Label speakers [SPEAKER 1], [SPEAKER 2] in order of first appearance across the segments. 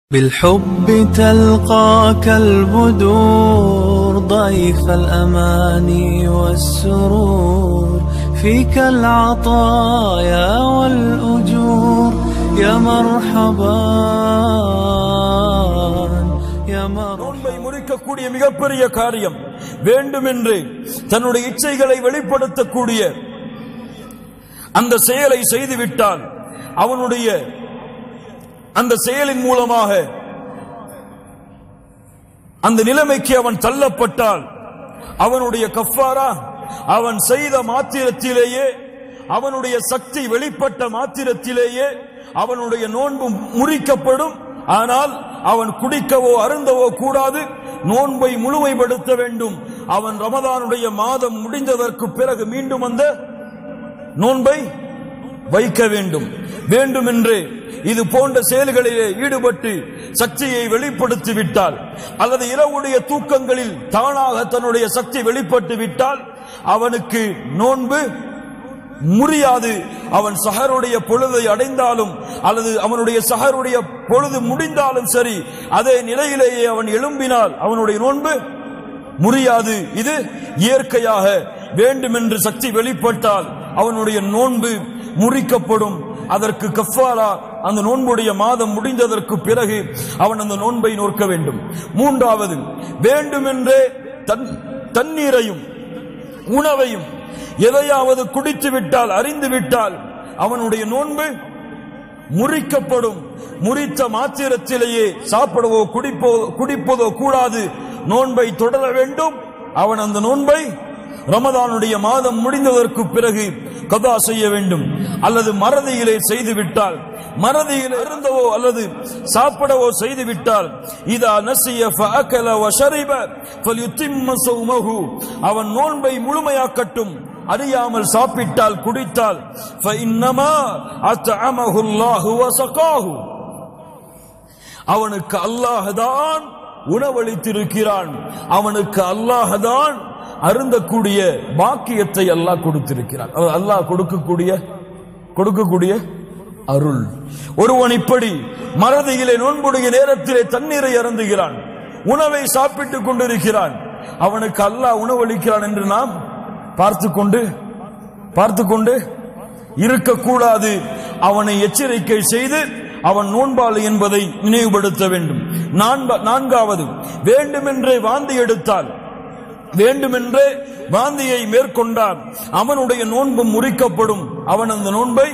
[SPEAKER 1] بالحب تلقاك البدور ضيف الأماني والسرور فيك العطايا والأجور يا مرحبا يا مرحبا
[SPEAKER 2] நோன்பை முறிக்கக்கூடிய மிகப்பெரிய காரியம் வேண்டுமென்று தன்னுடைய இச்சைகளை வெளிப்படுத்தக்கூடிய அந்த செயலை செய்துவிட்டால் அவனுடைய அந்த செயலின் மூலமாக அந்த நிலைமைக்கு அவன் தள்ளப்பட்டால் அவனுடைய கஃபாரா அவன் செய்த மாத்திரத்திலேயே அவனுடைய சக்தி வெளிப்பட்ட மாத்திரத்திலேயே அவனுடைய நோன்பு முறிக்கப்படும் ஆனால் அவன் குடிக்கவோ அருந்தவோ கூடாது நோன்பை முழுமைப்படுத்த வேண்டும் அவன் ரமதானுடைய மாதம் முடிந்ததற்கு பிறகு மீண்டும் அந்த நோன்பை வைக்க வேண்டும் வேண்டுமென்று இது போன்ற செயல்களிலே ஈடுபட்டு சக்தியை வெளிப்படுத்தி விட்டால் அல்லது இரவுடைய தூக்கங்களில் தானாக தன்னுடைய சக்தி வெளிப்பட்டு விட்டால் அவனுக்கு நோன்பு முறியாது அவன் சஹருடைய பொழுதை அடைந்தாலும் அல்லது அவனுடைய சஹருடைய பொழுது முடிந்தாலும் சரி அதே நிலையிலேயே அவன் எழும்பினால் அவனுடைய நோன்பு முறியாது இது இயற்கையாக வேண்டுமென்று சக்தி வெளிப்பட்டால் அவனுடைய நோன்பு முறிக்கப்படும் அதற்கு கஃபாரா அந்த நோன்புடைய மாதம் முடிந்ததற்கு பிறகு அவன் அந்த நோன்பை நோக்க வேண்டும் மூன்றாவது வேண்டுமென்றே தன் தண்ணீரையும் உணவையும் எதையாவது குடித்து விட்டால் அறிந்து விட்டால் அவனுடைய நோன்பு முறிக்கப்படும் முறித்த மாத்திரத்திலேயே சாப்பிடவோ குடிப்போ குடிப்பதோ கூடாது நோன்பை தொடர வேண்டும் அவன் அந்த நோன்பை ரமதானுடைய மாதம் முடிந்ததற்கு பிறகு கதா செய்ய வேண்டும் அல்லது மறதியிலே செய்து விட்டால் மறதியில் இருந்தவோ அல்லது சாப்பிடவோ செய்து விட்டால் இதா நசிய ஃபஅகல வஷரிப ஃபல்யுத்திம்ம ஸௌமஹு அவன் நோன்பை முழுமையாக்கட்டும் அறியாமல் சாப்பிட்டால் குடித்தால் ஃபஇன்னமா அத்அமஹு அல்லாஹு வஸகாஹு அவனுக்கு அல்லாஹ்தான் உணவளித்திருக்கிறான் அவனுக்கு அல்லாஹ்தான் அருந்தக்கூடிய பாக்கியத்தை அல்லாஹ் கொடுத்திருக்கிறான் அது அல்லாஹ் கொடுக்கக்கூடிய கொடுக்கக்கூடிய அருள் ஒருவன் இப்படி மறதியிலே நோன்புடைய நேரத்திலே தண்ணீரை அருந்துகிறான் உணவை சாப்பிட்டுக் கொண்டிருக்கிறான் அவனுக்கு அல்லாஹ் உணவளிக்கிறான் என்று நாம் பார்த்து கொண்டு பார்த்து கொண்டு இருக்கக்கூடாது அவனை எச்சரிக்கை செய்து அவன் நோன்பாளி என்பதை நினைவுபடுத்த வேண்டும் நான்கா- நான்காவது வேண்டுமென்றே வாந்தி எடுத்தால் வேண்டுமென்றே வாந்தியை மேற்கொண்டால் அவனுடைய நோன்பு முறிக்கப்படும் அவன் அந்த நோன்பை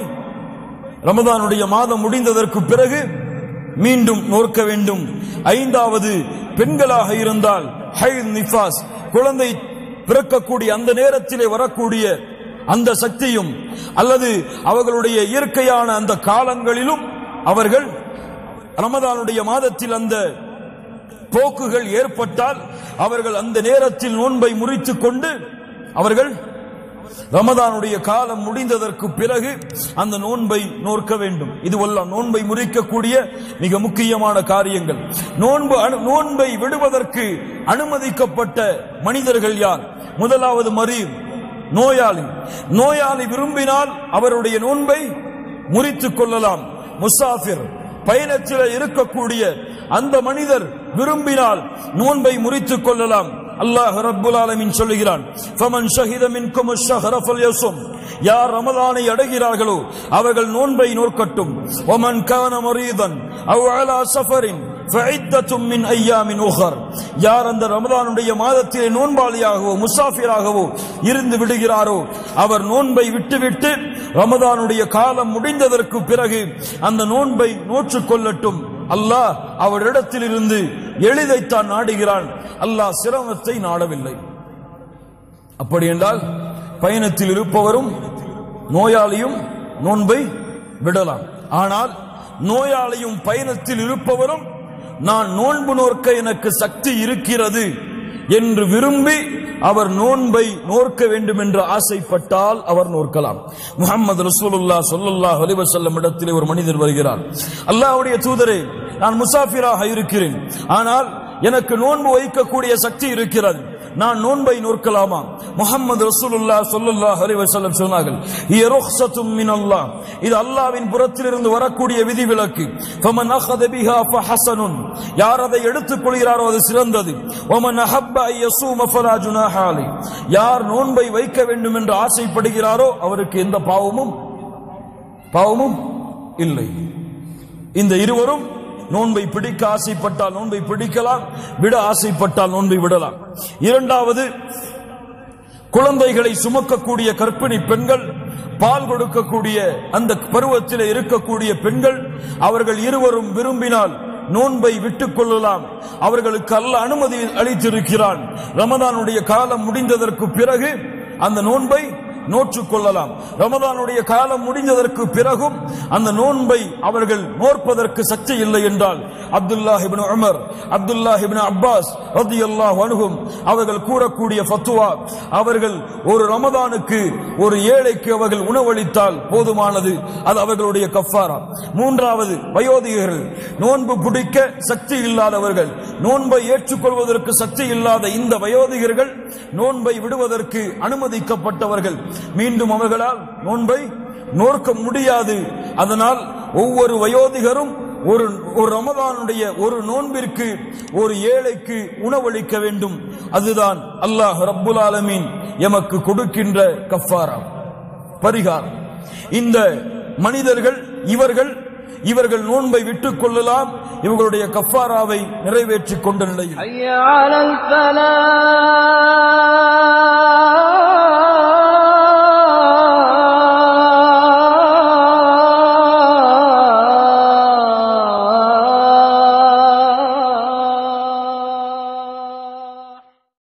[SPEAKER 2] ரமதானுடைய மாதம் முடிந்ததற்கு பிறகு மீண்டும் நோக்க வேண்டும் ஐந்தாவது பெண்களாக இருந்தால் ஹைல் நிஃபாஸ் குழந்தை பிறக்கக்கூடிய அந்த நேரத்திலே வரக்கூடிய அந்த சக்தியும் அல்லது அவர்களுடைய இயற்கையான அந்த காலங்களிலும் அவர்கள் ரமதானுடைய மாதத்தில் அந்த போக்குகள் ஏற்பட்டால் அவர்கள் அந்த நேரத்தில் நோன்பை முறித்துக் கொண்டு அவர்கள் ரமதானுடைய காலம் முடிந்ததற்கு பிறகு அந்த நோன்பை நோக்க வேண்டும் இதுவெல்லாம் நோன்பை முறிக்கக்கூடிய மிக முக்கியமான காரியங்கள் நோன்பு அனு- நோன்பை விடுவதற்கு அனுமதிக்கப்பட்ட மனிதர்கள் யார் முதலாவது மரீர் நோயாளி நோயாளி விரும்பினால் அவருடைய நோன்பை முறித்துக் கொள்ளலாம் முசாஃபிர் பயணத்தில் இருக்கக்கூடிய அந்த மனிதர் விரும்பினால் நோன்பை முறித்துக் கொள்ளலாம் அல்லாஹ் ரப்புல் ஆலமீன் சொல்லுகிறான் ஃபமன் ஷஹித மின்கும் அஷ்-ஷஹ்ர ஃபல்யஸும் யார் ரமலானை அடைகிறார்களோ அவர்கள் நோன்பை நோக்கட்டும் வமன் கான மரீதன் அவ் அலா சஃபரின் ஃபஇத்தத்தும் மின் ஐயாமின் உஹர் யார் அந்த ரமலானுடைய மாதத்திலே நோன்பாளியாகவோ முசாஃபிராகவோ இருந்து விடுகிறாரோ அவர் நோன்பை விட்டுவிட்டு ரமதானுடைய காலம் முடிந்ததற்கு பிறகு அந்த நோன்பை நோற்றுக் கொள்ளட்டும் அல்லாஹ் அவரிடத்தில் இருந்து எளிதைத்தான் நாடுகிறான் அல்லாஹ் சிரமத்தை நாடவில்லை அப்படி என்றால் பயணத்தில் இருப்பவரும் நோயாளியும் நோன்பை விடலாம் ஆனால் நோயாளியும் பயணத்தில் இருப்பவரும் நான் நோன்பு நோக்க எனக்கு சக்தி இருக்கிறது என்று விரும்பி அவர் நோன்பை நோக்க வேண்டும் என்று ஆசைப்பட்டால் அவர் நோக்கலாம் முகமது ரசூலுல்லா ஸல்லல்லாஹு அலைஹி வஸல்லம் இடத்திலே ஒரு மனிதர் வருகிறார் அல்லாஹ்வுடைய தூதரே நான் முசாஃபிராக இருக்கிறேன் ஆனால் எனக்கு நோன்பு வைக்கக்கூடிய சக்தி இருக்கிறது நான் நோன்பை நோக்கலாமா முஹம்மது ரசூலுல்லாஹ் ஸல்லல்லாஹு அலைஹி வஸல்லம் சொன்னார்கள் "ஹிய ருக்ஸத்தும் மினல்லாஹ்." இது அல்லாஹ்வின் புறத்திலிருந்து வரக்கூடிய விதிவிலக்கு ஃபமன் அഖத பிஹா ஃபஹஸனுன் யார் அதை எடுத்துக் கொள்கிறாரோ அது சிறந்தது வமன் அஹப்ப அன் யஸூம ஃபலா ஜுனாஹ அலை யார் நோன்பை வைக்க வேண்டும் என்று ஆசைப்படுகிறாரோ அவருக்கு எந்த பாவமும் பாவமும் இல்லை இந்த இருவரும் நோன்பை பிடிக்க ஆசைப்பட்டால் நோன்பை பிடிக்கலாம் விட ஆசைப்பட்டால் நோன்பை விடலாம் இரண்டாவது குழந்தைகளை சுமக்கக்கூடிய கர்ப்பிணி பெண்கள் பால் கொடுக்கக்கூடிய அந்த பருவத்தில் இருக்கக்கூடிய பெண்கள் அவர்கள் இருவரும் விரும்பினால் நோன்பை விட்டுக் கொள்ளலாம் அவர்களுக்கு அல்ல அனுமதி அளித்திருக்கிறான் ரமதானுடைய காலம் முடிந்ததற்கு பிறகு அந்த நோன்பை நோற்றுக் கொள்ளலாம் ரமதானுடைய காலம் முடிந்ததற்கு பிறகும் அந்த நோன்பை அவர்கள் நோற்பதற்கு சக்தி இல்லை என்றால் Abdullah ibn Umar Abdullah ibn Abbas ரலியல்லாஹு அன்ஹும் அவர்கள் கூறக்கூடிய ஃபத்வா அவர்கள் ஒரு ரமதானுக்கு ஒரு ஏழைக்கு அவர்கள் உணவளித்தால் போதுமானது அது அவர்களுடைய கஃபாரா மூன்றாவது வயோதிகர்கள் நோன்பு பிடிக்க சக்தி இல்லாதவர்கள் நோன்பை ஏற்றுக்கொள்வதற்கு சக்தி இல்லாத இந்த வயோதிகர்கள் நோன்பை விடுவதற்கு அனுமதிக்கப்பட்டவர்கள் மீண்டும் அவர்களால் நோன்பை நோர்க்க முடியாது அதனால் ஒவ்வொரு வயோதிகரும் ஒரு ஒரு ரமதானுடைய ஒரு நோன்பிற்கு ஒரு ஏழைக்கு உணவளிக்க வேண்டும் அதுதான் அல்லாஹ் ரப்புல் ஆலமீன் எமக்கு கொடுக்கின்ற கஃபாரா பரிகாரம் இந்த மனிதர்கள் இவர்கள் இவர்கள் நோன்பை விட்டுக் கொள்ளலாம் இவர்களுடைய கஃபாராவை நிறைவேற்றிக் கொண்ட நிலையில்
[SPEAKER 3] حي على الفلاح